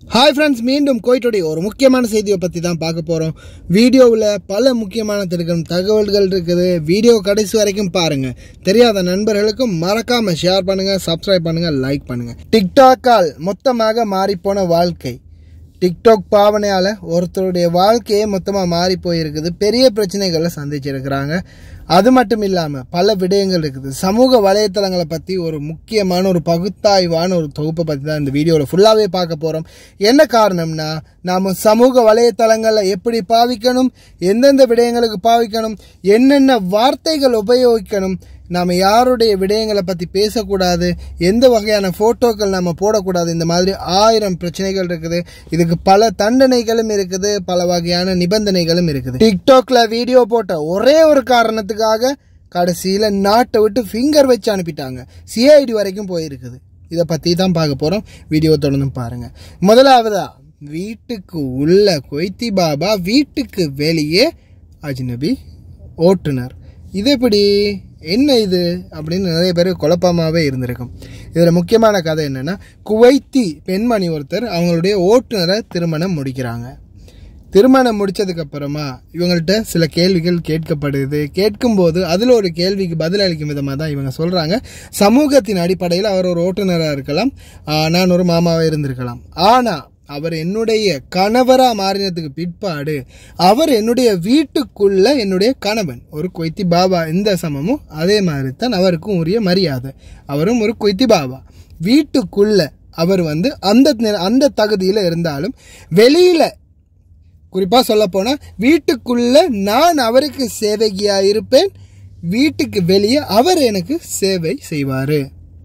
hi friends மீண்டும் கோயிட்டோடைய ஒரு முக்கியமான செய்தியை பற்றி தான் பார்க்க போகிறோம் வீடியோவில் பல முக்கியமான திருக்கும் தகவல்கள் இருக்குது வீடியோ கடைசி வரைக்கும் பாருங்கள் தெரியாத நண்பர்களுக்கும் மறக்காமல் ஷேர் பண்ணுங்கள் சப்ஸ்கிரைப் பண்ணுங்கள் லைக் பண்ணுங்கள் டிக்டாக்கால் மொத்தமாக மாறிப்போன வாழ்க்கை டிக்டாக் பாவனையால் ஒருத்தருடைய வாழ்க்கையே மொத்தமாக மாறி போயிருக்குது பெரிய பிரச்சனைகளை சந்திச்சிருக்கிறாங்க அது மட்டும் இல்லாமல் பல விடயங்கள் இருக்குது சமூக வலைத்தளங்களை பற்றி ஒரு முக்கியமான ஒரு பகுத்தாய்வான ஒரு தொகுப்பை பற்றி தான் இந்த வீடியோவில் ஃபுல்லாகவே பார்க்க போகிறோம் என்ன காரணம்னா நாம் சமூக வலைத்தளங்களை எப்படி பாவிக்கணும் எந்தெந்த விடயங்களுக்கு பாவிக்கணும் என்னென்ன வார்த்தைகள் உபயோகிக்கணும் நாம் யாருடைய விடயங்களை பற்றி பேசக்கூடாது எந்த வகையான ஃபோட்டோக்கள் நம்ம போடக்கூடாது இந்த மாதிரி ஆயிரம் பிரச்சனைகள் இருக்குது இதுக்கு பல தண்டனைகளும் இருக்குது பல வகையான நிபந்தனைகளும் இருக்குது டிக்டாக்ல வீடியோ போட்ட ஒரே ஒரு காரணத்துக்காக கடைசியில் நாட்டை விட்டு ஃபிங்கர் வச்சு அனுப்பிட்டாங்க சிஐடி வரைக்கும் போயிருக்குது இதை பற்றி தான் பார்க்க போகிறோம் வீடியோ தொடர்ந்து பாருங்கள் முதலாவதா வீட்டுக்கு உள்ள கொய்த்தி பாபா வீட்டுக்கு வெளியே அஜ்னபி ஓட்டுநர் இது எப்படி என்ன இது அப்படின்னு நிறைய பேர் குழப்பமாகவே இருந்திருக்கும் இதில் முக்கியமான கதை என்னென்னா குவைத்தி பெண்மணி ஒருத்தர் அவங்களுடைய ஓட்டுநரை திருமணம் முடிக்கிறாங்க திருமணம் முடிச்சதுக்கு அப்புறமா இவங்கள்ட்ட சில கேள்விகள் கேட்கப்படுது கேட்கும்போது அதில் ஒரு கேள்விக்கு பதிலளிக்கும் விதமாக தான் இவங்க சொல்கிறாங்க சமூகத்தின் அடிப்படையில் அவர் ஒரு ஓட்டுநராக இருக்கலாம் ஆஹ் நான் ஒரு மாமாவாக இருந்திருக்கலாம் ஆனால் அவர் என்னுடைய கணவராக மாறினதுக்கு பிற்பாடு அவர் என்னுடைய வீட்டுக்குள்ள என்னுடைய கணவன் ஒரு கொய்த்தி பாபா இந்த சமமும் அதே மாதிரி தான் அவருக்கும் உரிய மரியாதை அவரும் ஒரு கொய்த்தி பாபா வீட்டுக்குள்ள அவர் வந்து அந்த நி- அந்த தகுதியில் இருந்தாலும் வெளியில குறிப்பாக சொல்ல போனால் வீட்டுக்குள்ள நான் அவருக்கு சேவகியாக இருப்பேன் வீட்டுக்கு வெளியே அவர் எனக்கு சேவை செய்வார்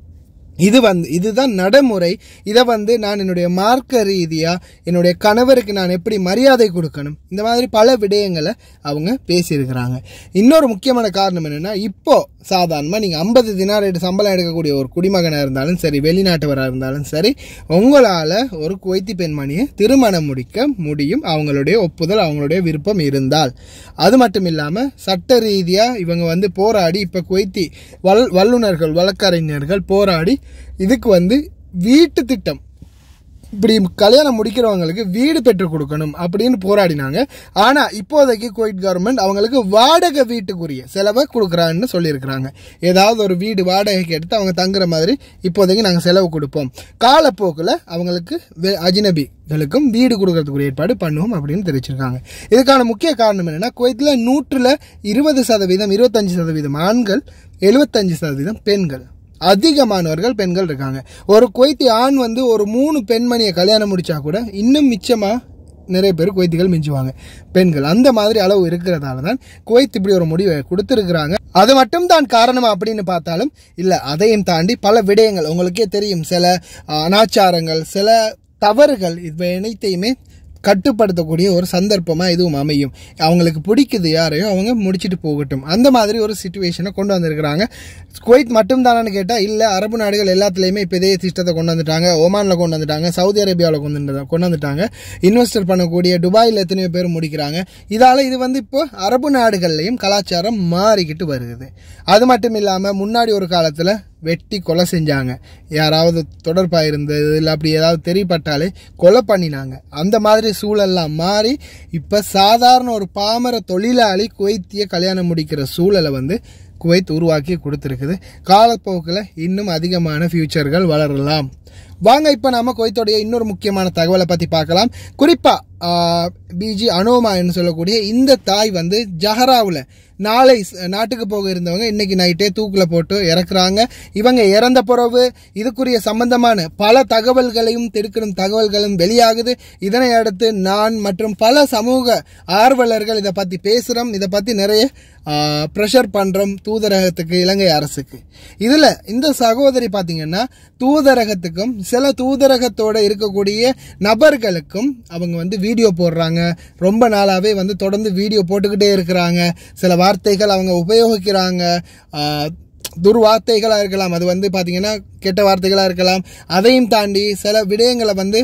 இது வந்து இதுதான் நடைமுறை இதை வந்து நான் என்னுடைய மார்க்க ரீதியாக என்னுடைய கணவருக்கு நான் எப்படி மரியாதை கொடுக்கணும் இந்த மாதிரி பல விடயங்களை அவங்க பேசியிருக்கிறாங்க இன்னொரு முக்கியமான காரணம் என்னென்னா இப்போ சாதாரணமாக நீங்கள் ஐம்பது தினாரேட்டு சம்பளம் எடுக்கக்கூடிய ஒரு குடிமகனாக இருந்தாலும் சரி வெளிநாட்டவராக இருந்தாலும் சரி உங்களால் ஒரு குவைத்தி பெண்மணியை திருமணம் முடிக்க முடியும் அவங்களுடைய ஒப்புதல் அவங்களுடைய விருப்பம் இருந்தால் அது மட்டும் இல்லாமல் சட்ட ரீதியாக இவங்க வந்து போராடி இப்போ குவைத்தி வல் வல்லுநர்கள் வழக்கறிஞர்கள் போராடி இதுக்கு வந்து வீட்டு திட்டம் இப்படி கல்யாணம் முடிக்கிறவங்களுக்கு வீடு பெற்றுக் கொடுக்கணும் அப்படின்னு போராடினாங்க ஆனால் இப்போதைக்கு குவைட் கவர்மெண்ட் அவங்களுக்கு வாடகை வீட்டுக்குரிய செலவை கொடுக்குறான்னு சொல்லியிருக்கிறாங்க ஏதாவது ஒரு வீடு வாடகைக்கு எடுத்து அவங்க தங்குற மாதிரி இப்போதைக்கு நாங்கள் செலவு கொடுப்போம் காலப்போக்கில் அவங்களுக்கு வெ- அஜ்னபிகளுக்கும் வீடு கொடுக்கறதுக்குரிய ஏற்பாடு பண்ணுவோம் அப்படின்னு தெரிவிச்சிருக்காங்க இதுக்கான முக்கிய காரணம் என்னன்னா குவைத்தில் நூற்றில் இருபது சதவீதம் இருபத்தஞ்சு சதவீதம் ஆண்கள் எழுபத்தஞ்சு சதவீதம் பெண்கள் அதிகமானவர்கள் பெண்கள் இருக்காங்க ஒரு குவைத்தி ஆண் வந்து ஒரு மூணு பெண்மணியை கல்யாணம் முடிச்சா கூட இன்னும் மிச்சமாக நிறைய பேர் குவைத்திகள் மிஞ்சுவாங்க பெண்கள் அந்த மாதிரி அளவு இருக்கிறதால தான் குவைத் இப்படி ஒரு முடிவை கொடுத்துருக்குறாங்க அது மட்டும் தான் காரணமா அப்படின்னு பார்த்தாலும் இல்லை அதையும் தாண்டி பல விடயங்கள் உங்களுக்கே தெரியும் சில அஹ், அனாச்சாரங்கள் சில தவறுகள் இது அனைத்தையுமே கட்டுப்படுத்தக்கூடிய ஒரு சந்தர்ப்பமாக இதுவும் அமையும் அவங்களுக்கு பிடிக்குது யாரையோ அவங்க முடிச்சிட்டு போகட்டும் அந்த மாதிரி ஒரு சுச்சுவேஷனை கொண்டு வந்திருக்கிறாங்க குவைத் மட்டும் தானு கேட்டால் இல்லை அரபு நாடுகள் எல்லாத்துலேயுமே இப்போ இதே சிஸ்டத்தை கொண்டு வந்துட்டாங்க ஒமானில் கொண்டு வந்துட்டாங்க சவுதி அரேபியாவில் கொண்டு வந்து கொண்டு வந்துட்டாங்க இன்வெஸ்டர் பண்ணக்கூடிய துபாயில் எத்தனையோ பேர் முடிக்கிறாங்க இதால் இது வந்து இப்போ அரபு நாடுகள்லையும் கலாச்சாரம் மாறிக்கிட்டு வருகிறது அது மட்டும் இல்லாமல் முன்னாடி ஒரு காலத்தில் வெட்டி கொலை செஞ்சாங்க யாராவது தொடர்பாக இருந்தது இல்லை அப்படி ஏதாவது தெரிப்பட்டாலே கொலை பண்ணினாங்க அந்த மாதிரி சூழல்லாம் மாறி இப்போ சாதாரண ஒரு பாமர தொழிலாளி குவைத்திய கல்யாணம் முடிக்கிற சூழலை வந்து குவைத் உருவாக்கி கொடுத்துருக்குது காலப்போக்கில் இன்னும் அதிகமான ஃபியூச்சர்கள் வளரலாம் வாங்க இப்போ நாம குவைத்தோடைய இன்னொரு முக்கியமான தகவலை பற்றி பார்க்கலாம் குறிப்பாக பிஜி அனோமா என்று சொல்லக்கூடிய இந்த தாய் வந்து ஜஹராவில் நாளை ஸ்- நாட்டுக்கு போக இருந்தவங்க இன்னைக்கு நைட்டே தூக்கில் போட்டு இறக்குறாங்க இவங்க இறந்த பிறகு இதுக்குரிய சம்பந்தமான பல தகவல்களையும் திடுக்கிடும் தகவல்களும் வெளியாகுது இதனை அடுத்து நான் மற்றும் பல சமூக ஆர்வலர்கள் இதை பற்றி பேசுகிறோம் இதை பற்றி நிறைய ப்ரெஷர் பண்ணுறோம் தூதரகத்துக்கு இலங்கை அரசுக்கு இதில் இந்த சகோதரி பார்த்தீங்கன்னா தூதரகத்துக்கும் சில தூதரகத்தோட இருக்கக்கூடிய நபர்களுக்கும் அவங்க வந்து வீடியோ போடுறாங்க ரொம்ப நாளாகவே வந்து தொடர்ந்து வீடியோ போட்டுக்கிட்டே இருக்கிறாங்க சில வார்த்தைகள் அவங்க உபயோகிக்கிறாங்க ஆஹ், துர்வார்த்தைகளாக இருக்கலாம் அது வந்து பார்த்தீங்கன்னா கெட்ட வார்த்தைகளாக இருக்கலாம் அதையும் தாண்டி சில விடயங்களை வந்து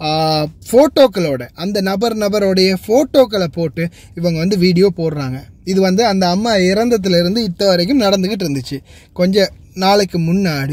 ஃபோட்டோக்களோட அந்த நபர் நபருடைய ஃபோட்டோக்களை போட்டு இவங்க வந்து வீடியோ போடுறாங்க இது வந்து அந்த அம்மா இறந்ததுலேருந்து இத்த வரைக்கும் நடந்துக்கிட்டு இருந்துச்சு கொஞ்ச நாளைக்கு முன்னாடி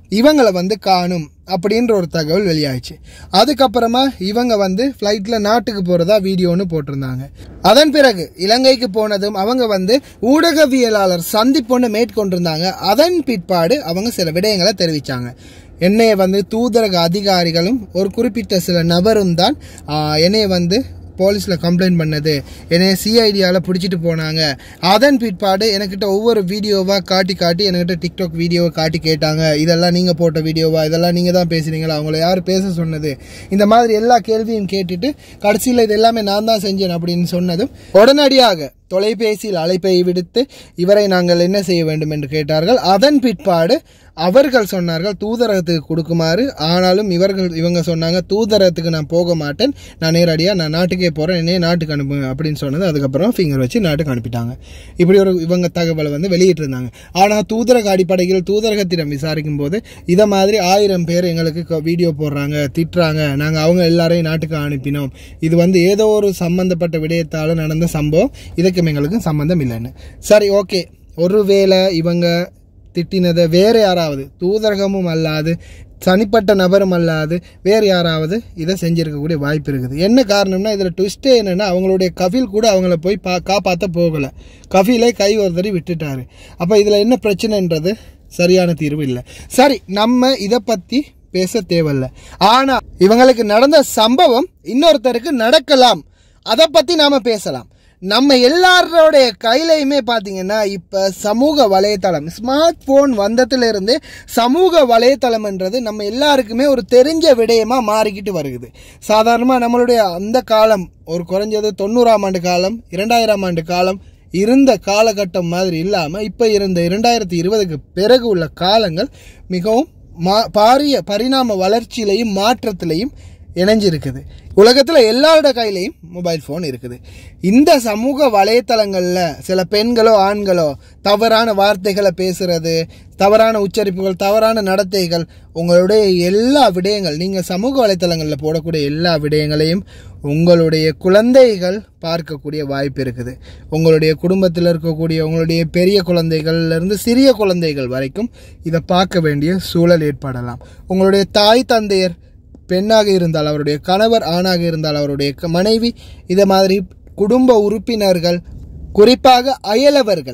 இவங்களை வந்து காணும் அப்படின்ற ஒரு தகவல் வெளியாயிடுச்சு அதுக்கப்புறமா இவங்க வந்து ஃப்ளைட்டில் நாட்டுக்கு போகிறதா வீடியோன்னு போட்டிருந்தாங்க அதன் பிறகு இலங்கைக்கு போனதும் அவங்க வந்து ஊடகவியலாளர் சந்திப்பொன்று மேற்கொண்டிருந்தாங்க அதன் பிற்பாடு அவங்க சில விடயங்களை தெரிவித்தாங்க என்னைய வந்து தூதரக அதிகாரிகளும் ஒரு குறிப்பிட்ட சில நபரும் தான் ஆஹ், என்னைய வந்து போலீஸில் கம்ப்ளைண்ட் பண்ணது என்னை சிஐடியால் பிடிச்சிட்டு போனாங்க அதன் பிற்பாடு எனக்கிட்ட ஒவ்வொரு வீடியோவாக காட்டி காட்டி என்கிட்ட டிக்டாக் வீடியோவை காட்டி கேட்டாங்க இதெல்லாம் நீங்கள் போட்ட வீடியோவா இதெல்லாம் நீங்கள் தான் பேசுனீங்களா அவங்கள யார் பேச சொன்னது இந்த மாதிரி எல்லா கேள்வியும் கேட்டுட்டு கடைசியில் இது எல்லாமே நான் தான் செஞ்சேன் அப்படின்னு சொன்னதும் உடனடியாக தொலைபேசியில் அழைப்பை விடுத்து இவரை நாங்கள் என்ன செய்ய வேண்டும் என்று கேட்டார்கள் அதன் பிற்பாடு அவர்கள் சொன்னார்கள் தூதரகத்துக்கு கொடுக்குமாறு ஆனாலும் இவர்கள் இவங்க சொன்னாங்க தூதரகத்துக்கு நான் போக மாட்டேன் நான் நேரடியாக நான் நாட்டுக்கே போகிறேன் என்னையே நாட்டுக்கு அனுப்புங்க அப்படின்னு சொன்னது அதுக்கப்புறம் ஃபிங்கர் வச்சு நாட்டுக்கு அனுப்பிட்டாங்க இப்படி ஒரு இவங்க தகவலை வந்து வெளியிட்டிருந்தாங்க ஆனால் தூதரக அடிப்படையில் தூதரகத்திடம் விசாரிக்கும் போது இதை மாதிரி ஆயிரம் பேர் எங்களுக்கு க- வீடியோ போடுறாங்க திட்டுறாங்க நாங்கள் அவங்க எல்லாரையும் நாட்டுக்கு அனுப்பினோம் இது வந்து ஏதோ ஒரு சம்பந்தப்பட்ட விடயத்தால் நடந்த சம்பவம் இதுக்கும் எங்களுக்கு சம்பந்தம் இல்லைன்னு சரி ஓகே ஒருவேளை இவங்க திட்டினதை வேறு யாராவது தூதரகமும் அல்லாது தனிப்பட்ட நபரும் அல்லாது வேறு யாராவது இதை செஞ்சிருக்கக்கூடிய வாய்ப்பு இருக்குது என்ன காரணம்னா இதில் ட்விஸ்ட்டே என்னென்னா அவங்களுடைய கஃபில் கூட அவங்கள போய் பா காப்பாற்ற போகலை கஃபிலே கை ஒரு தடவை விட்டுட்டாரு அப்போ இதில் என்ன பிரச்சனைன்றது சரியான தீர்வு இல்லை சரி நம்ம இதை பற்றி பேச தேவையில்ல ஆனால் இவங்களுக்கு நடந்த சம்பவம் இன்னொருத்தருக்கு நடக்கலாம் அதை பற்றி நாம் பேசலாம் நம்ம எல்லாரோடைய கையிலையுமே பார்த்தீங்கன்னா இப்போ சமூக வலைத்தளம் ஸ்மார்ட் ஃபோன் வந்ததுலேருந்து சமூக வலைத்தளம்ன்றது நம்ம எல்லாருக்குமே ஒரு தெரிஞ்ச விடயமாக மாறிக்கிட்டு வருகுது சாதாரணமாக நம்மளுடைய அந்த காலம் ஒரு குறைஞ்சது தொண்ணூறாம் ஆண்டு காலம் இரண்டாயிரம் ஆண்டு காலம் இருந்த காலகட்டம் மாதிரி இல்லாமல் இப்போ இருந்த இரண்டாயிரத்தி இருபதுக்கு பிறகு உள்ள காலங்கள் மிகவும் மா பாரிய பரிணாம வளர்ச்சியிலையும் மாற்றத்திலையும் இணைஞ்சிருக்குது உலகத்தில் எல்லாரோட கையிலையும் மொபைல் ஃபோன் இருக்குது இந்த சமூக வலைத்தளங்களில் சில பெண்களோ ஆண்களோ தவறான வார்த்தைகளை பேசுறது தவறான உச்சரிப்புகள் தவறான நடத்தைகள் உங்களுடைய எல்லா விடயங்கள் நீங்கள் சமூக வலைத்தளங்களில் போடக்கூடிய எல்லா விடயங்களையும் உங்களுடைய குழந்தைகள் பார்க்கக்கூடிய வாய்ப்பு இருக்குது உங்களுடைய குடும்பத்தில் இருக்கக்கூடிய உங்களுடைய பெரிய குழந்தைகள்ல இருந்து சிறிய குழந்தைகள் வரைக்கும் இதை பார்க்க வேண்டிய சூழல் ஏற்படலாம் உங்களுடைய தாய் தந்தையர் பெண்ணாக இருந்தால் அவருடைய கணவர் ஆணாக இருந்தால் அவருடைய க- மனைவி இதை மாதிரி குடும்ப உறுப்பினர்கள் குறிப்பாக அயலவர்கள்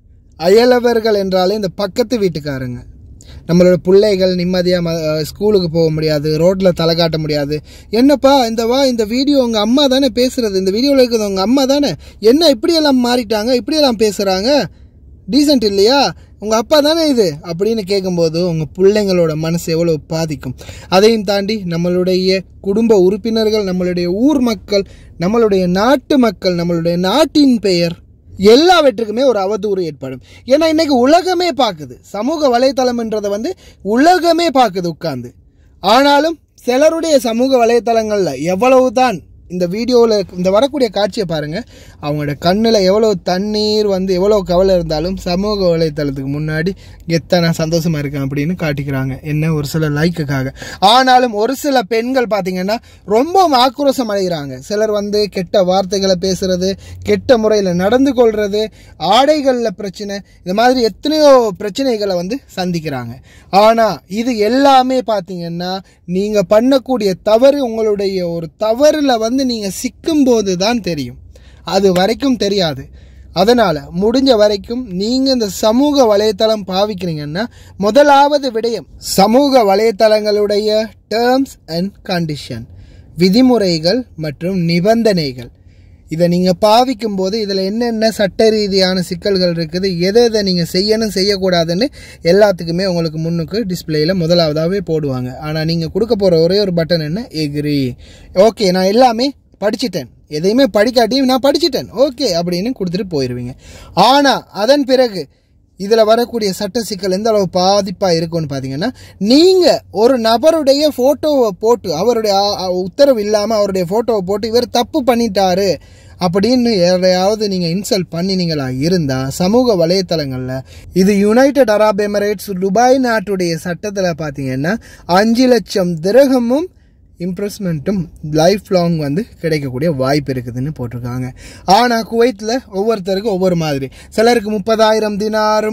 அயலவர்கள் என்றாலே இந்த பக்கத்து வீட்டுக்காரங்க நம்மளோட பிள்ளைகள் நிம்மதியாக ஸ்கூலுக்கு போக முடியாது ரோட்டில் தலை காட்ட முடியாது என்னப்பா இந்த வா இந்த வீடியோ உங்கள் அம்மா தானே பேசுறது இந்த வீடியோவில் இருக்கிறது உங்கள் அம்மா தானே என்ன இப்படியெல்லாம் மாறிட்டாங்க இப்படியெல்லாம் பேசுகிறாங்க டீசென்ட் இல்லையா உங்கள் அப்பா தானே இது அப்படின்னு கேட்கும்போது உங்கள் பிள்ளைங்களோட மனசு எவ்வளோ பாதிக்கும் அதையும் தாண்டி நம்மளுடைய குடும்ப உறுப்பினர்கள் நம்மளுடைய ஊர் மக்கள் நம்மளுடைய நாட்டு மக்கள் நம்மளுடைய நாட்டின் பெயர் எல்லாவற்றுக்குமே ஒரு அவதூறு ஏற்படும் ஏன்னா இன்னைக்கு உலகமே பார்க்குது சமூக வலைத்தளம்ன்றதை வந்து உலகமே பார்க்குது உட்கார்ந்து ஆனாலும் சிலருடைய சமூக வலைத்தளங்களில் எவ்வளவுதான் இந்த வீடியோவில் இந்த வரக்கூடிய காட்சியை பாருங்கள் அவங்களோட கண்ணில் எவ்வளோ தண்ணீர் வந்து எவ்வளோ கவலை இருந்தாலும் சமூக வலைத்தளத்துக்கு முன்னாடி எத்தனை நான் சந்தோஷமாக இருக்கேன் அப்படின்னு காட்டிக்கிறாங்க என்ன ஒரு சில லைக்குக்காக ஆனாலும் ஒரு சில பெண்கள் பார்த்தீங்கன்னா ரொம்ப ஆக்ரோஷம் அடைகிறாங்க சிலர் வந்து கெட்ட வார்த்தைகளை பேசுறது கெட்ட முறையில் நடந்து கொள்றது ஆடைகளில் பிரச்சனை இந்த மாதிரி எத்தனையோ பிரச்சனைகளை வந்து சந்திக்கிறாங்க ஆனால் இது எல்லாமே பார்த்தீங்கன்னா நீங்கள் பண்ணக்கூடிய தவறு உங்களுடைய ஒரு தவறில் வந்து நீங்கள் சிக்கும்போது தான் தெரியும் அது வரைக்கும் தெரியாது அதனால் முடிஞ்ச வரைக்கும் நீங்கள் இந்த சமூக வலைத்தளம் பாவிக்கிறீங்கன்னா முதலாவது விடயம் சமூக வலைத்தளங்களுடைய டேர்ம்ஸ் அண்ட் கண்டிஷன் விதிமுறைகள் மற்றும் நிபந்தனைகள் இதை நீங்கள் பாவிக்கும் போது இதில் என்னென்ன சட்ட ரீதியான சிக்கல்கள் இருக்குது எதை எதை நீங்கள் செய்யணும் செய்யக்கூடாதுன்னு எல்லாத்துக்குமே உங்களுக்கு முன்னுக்கு டிஸ்பிளேயில் முதலாவதாகவே போடுவாங்க ஆனால் நீங்கள் கொடுக்க போகிற ஒரே ஒரு பட்டன் என்ன எக்ரி ஓகே நான் எல்லாமே படிச்சிட்டேன் எதையுமே படிக்காட்டியும் நான் படிச்சிட்டேன் ஓகே அப்படின்னு கொடுத்துட்டு போயிடுவீங்க ஆனால் அதன் பிறகு இதில் வரக்கூடிய சட்ட சிக்கல் எந்த அளவு பாதிப்பாக இருக்கும்னு பார்த்தீங்கன்னா நீங்கள் ஒரு நபருடைய ஃபோட்டோவை போட்டு அவருடைய ஆ- ஆ- உத்தரவு இல்லாமல் அவருடைய ஃபோட்டோவை போட்டு இவர் தப்பு பண்ணிட்டாரு அப்படின்னு யாரையாவது நீங்கள் இன்சல்ட் பண்ணினீங்களா இருந்தால் சமூக வலைத்தளங்களில் இது யுனைடெட் அரப் எமிரேட்ஸ் துபாய் நாட்டுடைய சட்டத்தில் பார்த்தீங்கன்னா அஞ்சு லட்சம் திரகமும் இம்ப்ரெஸ்மெண்ட்டும் லைஃப் லாங் வந்து கிடைக்கக்கூடிய வாய்ப்பு இருக்குதுன்னு போட்டிருக்காங்க ஆனால் குவைத்தில் ஒவ்வொருத்தருக்கும் ஒவ்வொரு மாதிரி சிலருக்கு முப்பதாயிரம் தினாரும்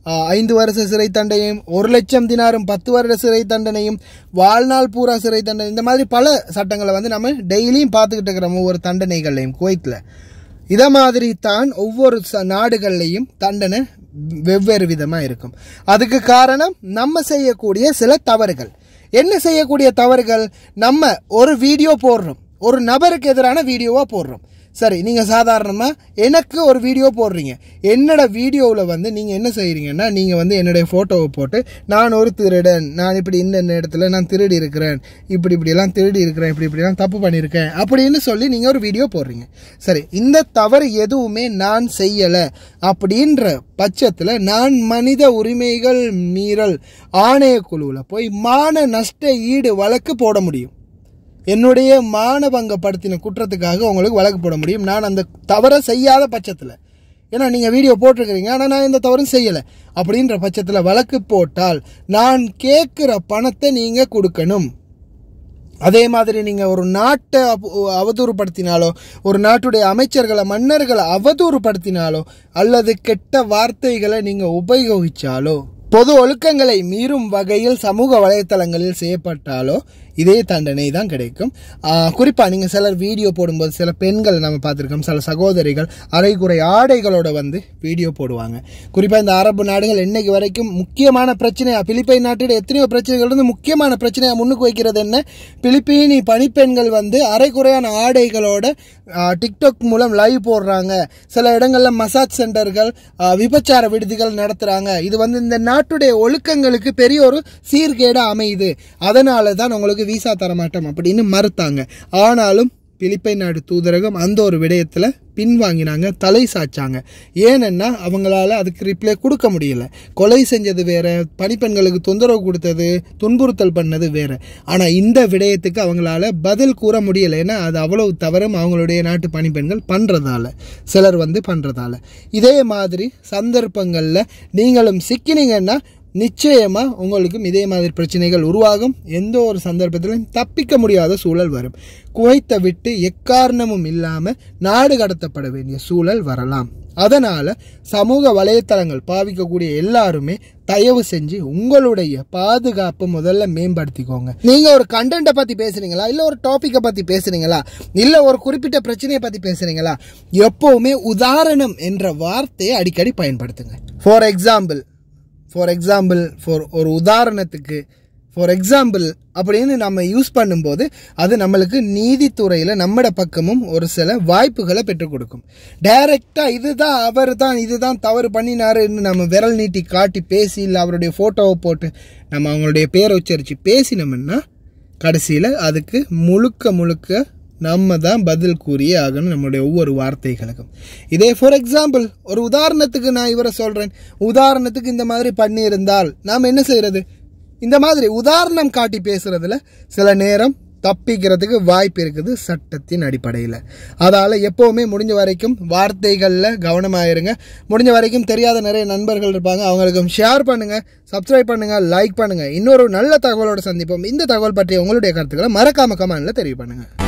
ஆஹ், ஐந்து வருஷ சிறை தண்டனையும் ஒரு லட்சம் தினாரும் பத்து வருட சிறை தண்டனையும் வாழ்நாள் பூரா சிறை தண்டனை இந்த மாதிரி பல சட்டங்களை வந்து நம்ம டெய்லியும் பார்த்துக்கிட்டு இருக்கிறோம் ஒவ்வொரு தண்டனைகள்லையும் குவைத்தில் இதை மாதிரி தான் ஒவ்வொரு ச நாடுகள்லையும் தண்டனை வெவ்வேறு விதமாக இருக்கும் அதுக்கு காரணம் நம்ம செய்யக்கூடிய சில தவறுகள் என்ன செய்யக்கூடிய தவறுகள் நம்ம ஒரு வீடியோ போடுறோம் ஒரு நபருக்கு எதிரான வீடியோவாக போடுறோம் சரி நீங்கள் சாதாரணமாக எனக்கு ஒரு வீடியோ போடுறீங்க என்னோட வீடியோவில் வந்து நீங்கள் என்ன செய்கிறீங்கன்னா நீங்கள் வந்து என்னுடைய ஃபோட்டோவை போட்டு நான் ஒரு திருடன் நான் இப்படி இந்த இந்த இடத்துல நான் திருடி இருக்கிறேன் இப்படி இப்படியெல்லாம் திருடி இருக்கிறேன் இப்படி இப்படிலாம் தப்பு பண்ணியிருக்கேன் அப்படின்னு சொல்லி நீங்கள் ஒரு வீடியோ போடுறீங்க சரி இந்த தவறு எதுவுமே நான் செய்யலை அப்படின்ற பட்சத்தில் நான் மனித உரிமைகள் மீறல் ஆணையக்குழுவில் போய் மான நஷ்ட ஈடு வழக்கு போட முடியும் என்னுடைய மானபங்கப்படுத்தின குற்றத்துக்காக உங்களுக்கு வழக்கு போட முடியும் நான் அந்த தவறை செய்யாத பட்சத்தில் ஏன்னா நீங்கள் வீடியோ போட்டிருக்கிறீங்க ஆனால் நான் எந்த தவறும் செய்யலை அப்படின்ற பட்சத்தில் வழக்கு போட்டால் நான் கேட்குற பணத்தை நீங்கள் கொடுக்கணும் அதே மாதிரி நீங்கள் ஒரு நாட்டை அவ- அவதூறுபடுத்தினாலோ ஒரு நாட்டுடைய அமைச்சர்களை மன்னர்களை அவதூறுபடுத்தினாலோ அல்லது கெட்ட வார்த்தைகளை நீங்கள் உபயோகிச்சாலோ பொது ஒழுக்கங்களை மீறும் வகையில் சமூக வலைத்தளங்களில் செய்யப்பட்டாலோ இதே தண்டனை தான் கிடைக்கும் குறிப்பாக நீங்கள் சிலர் வீடியோ போடும்போது சில பெண்கள் நம்ம பார்த்துருக்கோம் சில சகோதரிகள் அரைகுறை ஆடைகளோட வந்து வீடியோ போடுவாங்க குறிப்பாக இந்த அரபு நாடுகள் இன்னைக்கு வரைக்கும் முக்கியமான பிரச்சனையா பிலிப்பைன் நாட்டில் எத்தனையோ பிரச்சனைகள் இருந்து முக்கியமான பிரச்சனையா முன்னுக்கு வைக்கிறது என்ன பிலிப்பீனி பணிப்பெண்கள் வந்து அரைகுறையான ஆடைகளோட ஆ, டிக்டாக் மூலம் லைவ் போடுறாங்க சில இடங்கள்ல மசாஜ் சென்டர்கள் ஆ, விபச்சார விடுதிகள் நடத்துறாங்க இது வந்து இந்த நாட்டுடைய ஒழுக்கங்களுக்கு பெரிய ஒரு சீர்கேடா அமையுது அதனால தான் உங்களுக்கு விசா தரமாட்டோம் அப்படின்னு மறுத்தாங்க ஆனாலும் பிலிப்பைன் நாடு தூதரகம் அந்த ஒரு விடயத்தில் பின்வாங்கினாங்க தலை சாய்ச்சாங்க ஏனென்னா அவங்களால அதுக்கு ரிப்ளை கொடுக்க முடியல கொலை செஞ்சது வேற பணிப்பெண்களுக்கு தொந்தரவு கொடுத்தது துன்புறுத்தல் பண்ணது வேற ஆனால் இந்த விடயத்துக்கு அவங்களால பதில் கூற முடியல ஏன்னா அது அவ்வளவு தவறும் அவங்களுடைய நாட்டு பணிப்பெண்கள் பண்ணுறதால சிலர் வந்து பண்ணுறதால இதே மாதிரி சந்தர்ப்பங்களில் நீங்களும் சிக்கினீங்கன்னா நிச்சயமா உங்களுக்கும் இதே மாதிரி பிரச்சனைகள் உருவாகும் எந்த ஒரு சந்தர்ப்பத்திலும் தப்பிக்க முடியாத சூழல் வரும் குவைத்தை விட்டு எக்காரணமும் இல்லாம நாடு கடத்தப்பட வேண்டிய சூழல் வரலாம் அதனால சமூக வலைத்தளங்கள் பாவிக்கக்கூடிய எல்லாருமே தயவு செஞ்சு உங்களுடைய பாதுகாப்பு முதல்ல மேம்படுத்திக்கோங்க நீங்க ஒரு கண்டென்ட்டை பத்தி பேசுறீங்களா இல்ல ஒரு டாபிக்கை பத்தி பேசுறீங்களா இல்ல ஒரு குறிப்பிட்ட பிரச்சனையை பத்தி பேசுறீங்களா எப்பவுமே உதாரணம் என்ற வார்த்தையை அடிக்கடி பயன்படுத்துங்க for example for example for ஒரு உதாரணத்துக்கு ஃபார் எக்ஸாம்பிள் அப்படின்னு நம்ம யூஸ் பண்ணும்போது அது நம்மளுக்கு நீதித்துறையில் நம்மட பக்கமும் ஒரு சில வாய்ப்புகளை பெற்றுக் கொடுக்கும் டைரெக்டாக இதுதான் அவர் தான் இதுதான் தவறு பண்ணினாருன்னு நம்ம விரல் நீட்டி காட்டி பேசி இல்லை அவருடைய ஃபோட்டோவை போட்டு நம்ம அவங்களுடைய பேரை உச்சரித்து பேசினோம்னா கடைசியில் அதுக்கு முழுக்க முழுக்க நம்ம தான் பதில் கூறியே ஆகணும் நம்மளுடைய ஒவ்வொரு வார்த்தைகளுக்கும் இதே ஃபார் எக்ஸாம்பிள் ஒரு உதாரணத்துக்கு நான் இவரை சொல்கிறேன் உதாரணத்துக்கு இந்த மாதிரி பண்ணியிருந்தால் நாம் என்ன செய்கிறது இந்த மாதிரி உதாரணம் காட்டி பேசுறதுல சில நேரம் தப்பிக்கிறதுக்கு வாய்ப்பு இருக்குது சட்டத்தின் அடிப்படையில் அதால் எப்போவுமே முடிஞ்ச வரைக்கும் வார்த்தைகளில் கவனமாயிருங்க முடிஞ்ச வரைக்கும் தெரியாத நிறைய நண்பர்கள் இருப்பாங்க அவங்களுக்கும் ஷேர் பண்ணுங்கள் சப்ஸ்கிரைப் பண்ணுங்கள் லைக் பண்ணுங்கள் இன்னொரு நல்ல தகவலோட சந்திப்போம் இந்த தகவல் பற்றிய உங்களுடைய கருத்துக்களை மறக்காம கமெண்ட்ல தெரிவு பண்ணுங்கள்